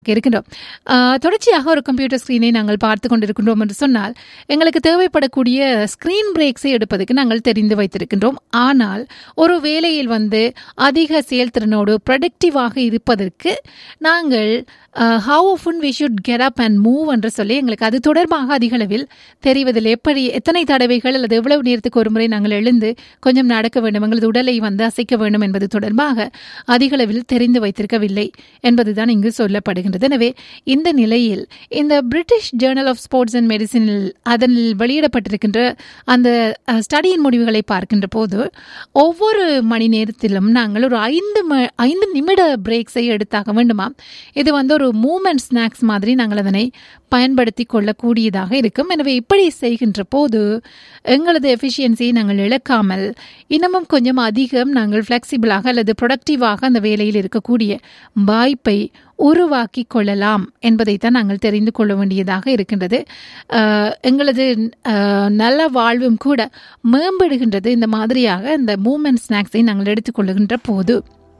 இருக்கின்றோம் ஆஹ் தொடர்ச்சியாக ஒரு கம்ப்யூட்டர் ஸ்கிரீனை நாங்கள் பார்த்து கொண்டிருக்கின்றோம் என்று சொன்னால் எங்களுக்கு தேவைப்படக்கூடிய ஸ்கிரீன் பிரேக்ஸை எடுப்பதற்கு நாங்கள் தெரிந்து வைத்திருக்கின்றோம் ஆனால் ஒரு வேலையில் வந்து அதிக செயல்திறனோடு ப்ரொடக்டிவாக இருப்பதற்கு நாங்கள் how often we should get up and move என்று சொல்லி எங்களுக்கு அது தொடர்பாக அதிக அளவில் தெரிவதில்லை எப்படி எத்தனை தடவைகள் அல்லது எவ்வளவு நேரத்துக்கு ஒரு முறை நாங்கள் எழுந்து கொஞ்சம் நடக்க வேண்டும் எங்களது உடலை வந்து அசைக்க வேண்டும் என்பது தொடர்பாக அதிக அளவில் தெரிந்து வைத்திருக்கவில்லை என்பதுதான் இங்கு சொல்லப்படுகின்றது எனவே இந்த நிலையில் இந்த British journal of sports and மெடிசினில் அதன் வெளியிடப்பட்டிருக்கின்ற அந்த அஹ், ஸ்டடியின் முடிவுகளை பார்க்கின்ற போது ஒவ்வொரு மணி நேரத்திலும் நாங்கள் ஒரு ஐந்து ம ஐந்து நிமிட பிரேக்ஸை எடுத்தாக வேண்டுமா இது வந்து ஒரு மூமெண்ட் ஸ்நாக்ஸ் மாதிரி நாங்கள் அதனை பயன்படுத்தி கொள்ளக்கூடியதாக இருக்கும் எனவே இப்படி செய்கின்ற போது எங்களது எஃபிஷியன்சியை நாங்கள் இழக்காமல் இன்னமும் கொஞ்சம் அதிகம் நாங்கள் ஃப்ளெக்சிபிளாக அல்லது ப்ரொடக்டிவாக அந்த வேலையில் இருக்கக்கூடிய வாய்ப்பை உருவாக்கி கொள்ளலாம் என்பதைத்தான் நாங்கள் தெரிந்து கொள்ள வேண்டியதாக இருக்கின்றது அஹ், எங்களது அஹ், நல்ல வாழ்வும் கூட மேம்படுகின்றது இந்த மாதிரியாக இந்த மூமெண்ட் ஸ்நாக்ஸை நாங்கள் எடுத்துக்கொள்ளுகின்ற போது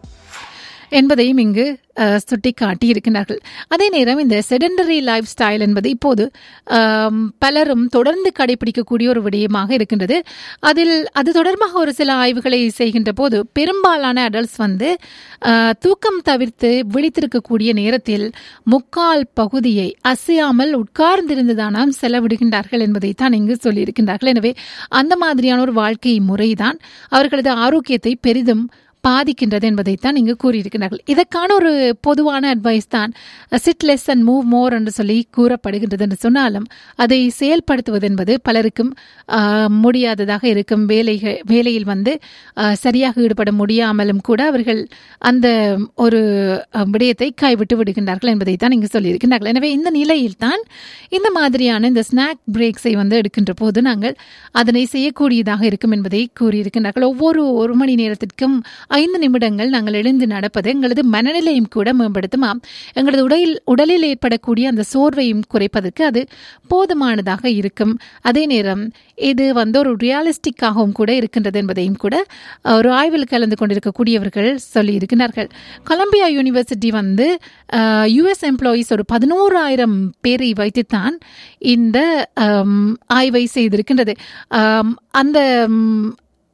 என்பதையும் இங்கு அஹ், சுட்டிக்காட்டி இருக்கின்றார்கள் அதே நேரம் இந்த செடண்டரி லைஃப் ஸ்டைல் என்பது இப்போது ஆம், பலரும் தொடர்ந்து கடைபிடிக்கக்கூடிய ஒரு விடயமாக இருக்கின்றது அதில் அது தொடர்பாக ஒரு சில ஆய்வுகளை செய்கின்ற போது பெரும்பாலான அடல்ட்ஸ் வந்து அஹ், தூக்கம் தவிர்த்து விழித்திருக்கக்கூடிய நேரத்தில் முக்கால் பகுதியை அசையாமல் உட்கார்ந்திருந்துதானாம் செலவிடுகின்றார்கள் என்பதைத்தான் இங்கு சொல்லியிருக்கின்றார்கள் எனவே அந்த மாதிரியான ஒரு வாழ்க்கை முறைதான் அவர்களது ஆரோக்கியத்தை பெரிதும் பாதிக்கின்றது என்பதைத்தான் இங்கு கூறியிருக்கிறார்கள் இதற்கான ஒரு பொதுவான அட்வைஸ் தான் sit less and move more என்று சொல்லி கூறப்படுகின்றது என்று சொன்னாலும் அதை செயல்படுத்துவது என்பது பலருக்கும் ஆஹ், முடியாததாக இருக்கும் வேலைகள் வேலையில் வந்து ஆஹ், சரியாக ஈடுபட முடியாமலும் கூட அவர்கள் அந்த ஒரு அஹ், விடயத்தை கைவிட்டு விடுகின்றார்கள் என்பதைத்தான் இங்கு சொல்லியிருக்கிறார்கள் எனவே இந்த நிலையில் தான் இந்த மாதிரியான இந்த ஸ்நாக் பிரேக்ஸை வந்து எடுக்கின்ற போது நாங்கள் அதனை செய்யக்கூடியதாக இருக்கும் என்பதை கூறியிருக்கிறார்கள் ஒவ்வொரு ஒரு மணி நேரத்திற்கும் ஐந்து நிமிடங்கள் நாங்கள் எழுந்து நடப்பது எங்களது மனநிலையும் கூட மேம்படுத்துமாம் எங்களது உடலில் உடலில் ஏற்படக்கூடிய அந்த சோர்வையும் குறைப்பதற்கு அது போதுமானதாக இருக்கும் அதே நேரம் இது வந்து ஒரு ரியாலிஸ்டிக்காகவும் கூட இருக்கின்றது என்பதையும் கூட ஒரு ஆய்வில் கலந்து கொண்டிருக்கக்கூடியவர்கள் சொல்லியிருக்கிறார்கள் கொலம்பியா யூனிவர்சிட்டி வந்து யுஎஸ் எம்ப்ளாயீஸ் ஒரு பதினோராயிரம் பேரை வைத்துத்தான் இந்த ஆம், ஆய்வை செய்திருக்கின்றது ஆம், அந்த ம்,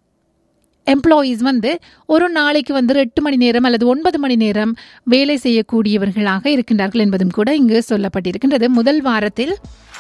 எம்ப்ளாயீஸ் வந்து ஒரு நாளைக்கு வந்து எட்டு மணி நேரம் அல்லது ஒன்பது மணி நேரம் வேலை செய்யக்கூடியவர்களாக இருக்கின்றார்கள் என்பதும் கூட இங்கு சொல்லப்பட்டிருக்கின்றது முதல் வாரத்தில்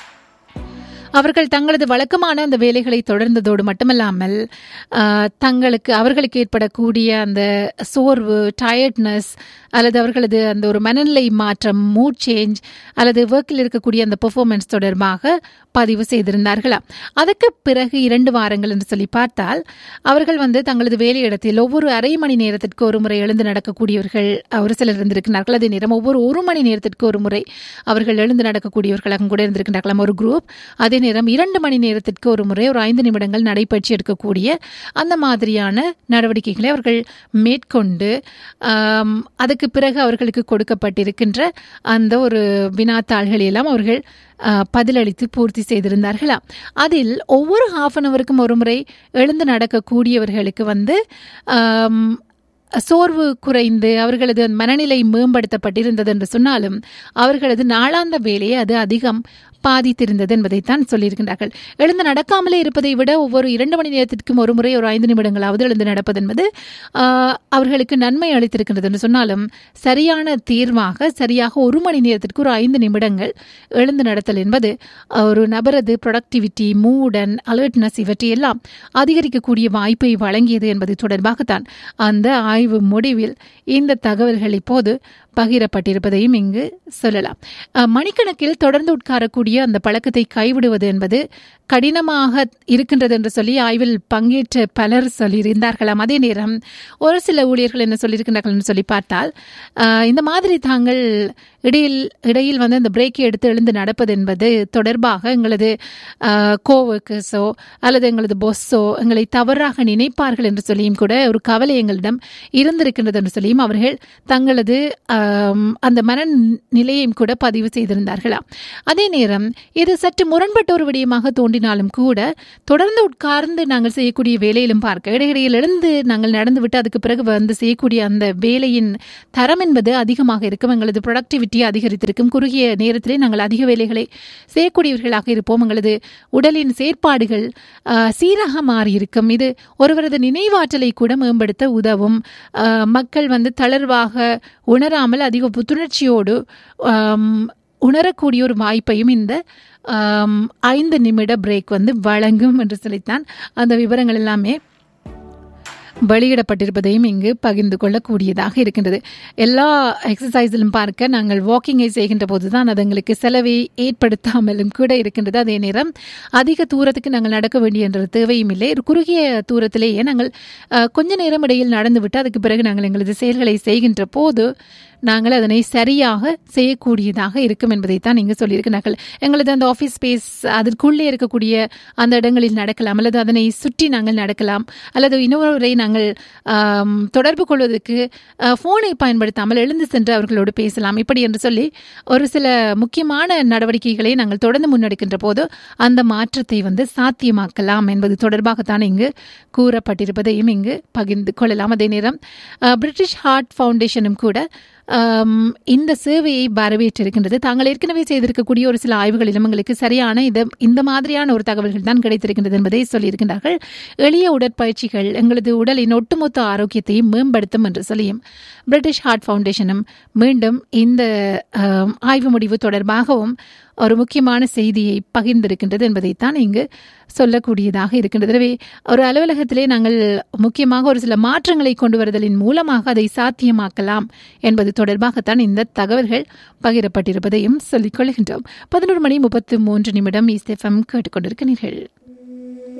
அவர்கள் தங்களது வழக்கமான அந்த வேலைகளை தொடர்ந்ததோடு மட்டுமல்லாமல் ஆஹ், தங்களுக்கு அவர்களுக்கு ஏற்படக்கூடிய அந்த சோர்வு டயர்ட்னஸ் அல்லது அவர்களது அந்த ஒரு மனநிலை மாற்றம் மூட் சேஞ்ச் அல்லது ஒர்க்கில் இருக்கக்கூடிய அந்த பெர்ஃபார்மன்ஸ் தொடர்பாக பதிவு செய்திருந்தார்களா அதற்கு பிறகு இரண்டு வாரங்கள் என்று சொல்லி பார்த்தால் அவர்கள் வந்து தங்களது வேலையிடத்தில் ஒவ்வொரு அரை மணி நேரத்திற்கு ஒரு முறை எழுந்து நடக்கக்கூடியவர்கள் ஒரு சிலர் இருந்திருக்கிறார்கள் அதே நேரம் ஒவ்வொரு ஒரு மணி நேரத்திற்கு ஒரு முறை அவர்கள் எழுந்து நடக்கக்கூடியவர்களாக கூட இருந்திருக்கின்றார்களாம் ஒரு குரூப் அதே நேரம் இரண்டு மணி நேரத்திற்கு ஒரு முறை ஒரு ஐந்து நிமிடங்கள் நடைபயிற்சி எடுக்கக்கூடிய அந்த மாதிரியான நடவடிக்கைகளை அவர்கள் மேற்கொண்டு ஆம், அதுக்கு பிறகு அவர்களுக்கு கொடுக்கப்பட்டிருக்கின்ற அந்த ஒரு வினாத்தாள்களை எல்லாம் அவர்கள் ஆ, பதிலளித்து பூர்த்தி செய்திருந்தார்களா அதில் ஒவ்வொரு ஹாஃப் அன் அவருக்கும் ஒரு முறை எழுந்து நடக்கக்கூடியவர்களுக்கு வந்து ஆம், சோர்வு குறைந்து அவர்களது மனநிலை மேம்படுத்தப்பட்டிருந்தது என்று சொன்னாலும் அவர்களது நாளாந்த வேலையை அது அதிகம் பாதித்திருந்தது என்பதைத்தான் சொல்லியிருக்கின்றார்கள் எழுந்து நடக்காமலே இருப்பதை விட ஒவ்வொரு இரண்டு மணி நேரத்திற்கும் ஒரு முறை ஒரு ஐந்து நிமிடங்களாவது எழுந்து நடப்பது என்பது ஆஹ், அவர்களுக்கு நன்மை அளித்திருக்கின்றது என்று சொன்னாலும் சரியான தீர்வாக சரியாக ஒரு மணி நேரத்திற்கு ஒரு ஐந்து நிமிடங்கள் எழுந்து நடத்தல் என்பது ஒரு நபரது ப்ரொடக்டிவிட்டி மூட் அண்ட் அலர்ட்னஸ் இவற்றையெல்லாம் அதிகரிக்கக்கூடிய வாய்ப்பை வழங்கியது என்பது தொடர்பாகத்தான் அந்த ஆய்வு முடிவில் இந்த தகவல்கள் இப்போது பகிரப்பட்டிருப்பதையும் இங்கு சொல்லலாம் அஹ், மணிக்கணக்கில் தொடர்ந்து உட்காரக்கூடிய அந்த பழக்கத்தை கைவிடுவது என்பது கடினமாக இருக்கின்றது என்று சொல்லி ஆய்வில் பங்கேற்ற பலர் சொல்லியிருந்தார்களாம் அதே நேரம் ஒரு சில ஊழியர்கள் என்ன சொல்லியிருக்கிறார்கள் என்று சொல்லி பார்த்தால் அஹ், இந்த மாதிரி தாங்கள் இடையில் இடையில் வந்து அந்த பிரேக்கை எடுத்து எழுந்து நடப்பது என்பது தொடர்பாக எங்களது கோவர்க்கர்ஸோ அல்லது எங்களது பொஸ்ஸோ எங்களை தவறாக நினைப்பார்கள் என்று சொல்லியும் கூட ஒரு கவலை எங்களிடம் இருந்திருக்கின்றது என்று சொல்லியும் அவர்கள் தங்களது ஆம், அந்த மனநிலையையும் கூட பதிவு செய்திருந்தார்களாம் அதே நேரம் இது சற்று முரண்பட்ட ஒரு விடயமாக தோன்றினாலும் கூட தொடர்ந்து உட்கார்ந்து நாங்கள் செய்யக்கூடிய வேலையிலும் பார்க்க இடையிடையில் எழுந்து நாங்கள் நடந்துவிட்டு அதுக்கு பிறகு வந்து செய்யக்கூடிய அந்த வேலையின் தரம் என்பது அதிகமாக இருக்கும் எங்களது ப்ரொடக்டிவிட்டி அதிகரித்திருக்கும் குறுகிய நேரத்திலே நாங்கள் அதிக வேலைகளை செய்யக்கூடியவர்களாக இருப்போம் எங்களது உடலின் செயற்பாடுகள் ஆ, சீராக மாறியிருக்கும் இது ஒருவரது நினைவாற்றலை கூட மேம்படுத்த உதவும் ஆ, மக்கள் வந்து தளர்வாக உணராமல் அதிக புத்துணர்ச்சியோடு ஆம், உணரக்கூடிய ஒரு வாய்ப்பையும் இந்த ஆம், ஐந்து நிமிட பிரேக் வந்து வழங்கும் என்று சொல்லித்தான் அந்த விவரங்கள் எல்லாமே வெளியிடப்பட்டிருப்பதையும் இங்கு பகிர்ந்து கொள்ளக்கூடியதாக இருக்கின்றது எல்லா எக்ஸசைஸிலும் பார்க்க நாங்கள் வாக்கிங்கை செய்கின்ற போது தான் அது எங்களுக்கு செலவை ஏற்படுத்தாமலும் கூட இருக்கின்றது அதே நேரம் அதிக தூரத்துக்கு நாங்கள் நடக்க வேண்டிய என்ற தேவையும் இல்லை ஒரு குறுகிய தூரத்திலேயே நாங்கள் அஹ், கொஞ்ச நேரம் இடையில் நடந்துவிட்டு அதுக்கு பிறகு நாங்கள் எங்களது செயல்களை செய்கின்ற போது நாங்கள் அதனை சரியாக செய்யக்கூடியதாக இருக்கும் என்பதைத்தான் இங்கு சொல்லியிருக்கிறார்கள் எங்களது அந்த ஆஃபீஸ் ஸ்பேஸ் அதற்குள்ளே இருக்கக்கூடிய அந்த இடங்களில் நடக்கலாம் அல்லது அதனை சுற்றி நாங்கள் நடக்கலாம் அல்லது இன்னொருவரை நாங்கள் ஆம், தொடர்பு கொள்வதற்கு ஃபோனை பயன்படுத்தாமல் எழுந்து சென்று அவர்களோடு பேசலாம் இப்படி என்று சொல்லி ஒரு சில முக்கியமான நடவடிக்கைகளை நாங்கள் தொடர்ந்து முன்னெடுக்கின்ற போது அந்த மாற்றத்தை வந்து சாத்தியமாக்கலாம் என்பது தொடர்பாகத்தான் இங்கு கூறப்பட்டிருப்பதையும் இங்கு பகிர்ந்து கொள்ளலாம் அதே நேரம் அஹ், பிரிட்டிஷ் ஹார்ட் ஃபவுண்டேஷனும் கூட ஆம், இந்த சேவையை வரவேற்றிருக்கின்றது தாங்கள் ஏற்கனவே செய்திருக்கக்கூடிய ஒரு சில ஆய்வுகளிலும் எங்களுக்கு சரியான இது இந்த மாதிரியான ஒரு தகவல்கள் தான் கிடைத்திருக்கின்றது என்பதை சொல்லியிருக்கின்றார்கள் எளிய உடற்பயிற்சிகள் எங்களது உடலின் ஒட்டுமொத்த ஆரோக்கியத்தையும் மேம்படுத்தும் என்று சொல்லியும் பிரிட்டிஷ் ஹார்ட் ஃபவுண்டேஷனும் மீண்டும் இந்த ஆம், ஆய்வு முடிவு தொடர்பாகவும் ஒரு முக்கியமான செய்தியை பகிர்ந்திருக்கின்றது என்பதைத்தான் இங்கு சொல்லக்கூடியதாக இருக்கின்றது எனவே ஒரு அலுவலகத்திலே நாங்கள் முக்கியமாக ஒரு சில மாற்றங்களை கொண்டு வருதலின் மூலமாக அதை சாத்தியமாக்கலாம் என்பது தொடர்பாகத்தான் இந்த தகவல்கள் பகிரப்பட்டிருப்பதையும் சொல்லிக் கொள்கின்றோம் பதினோரு மணி முப்பத்து மூன்று நிமிடம் இஸ்தெஃபம் கேட்டுக்கொண்டிருக்கிறீர்கள்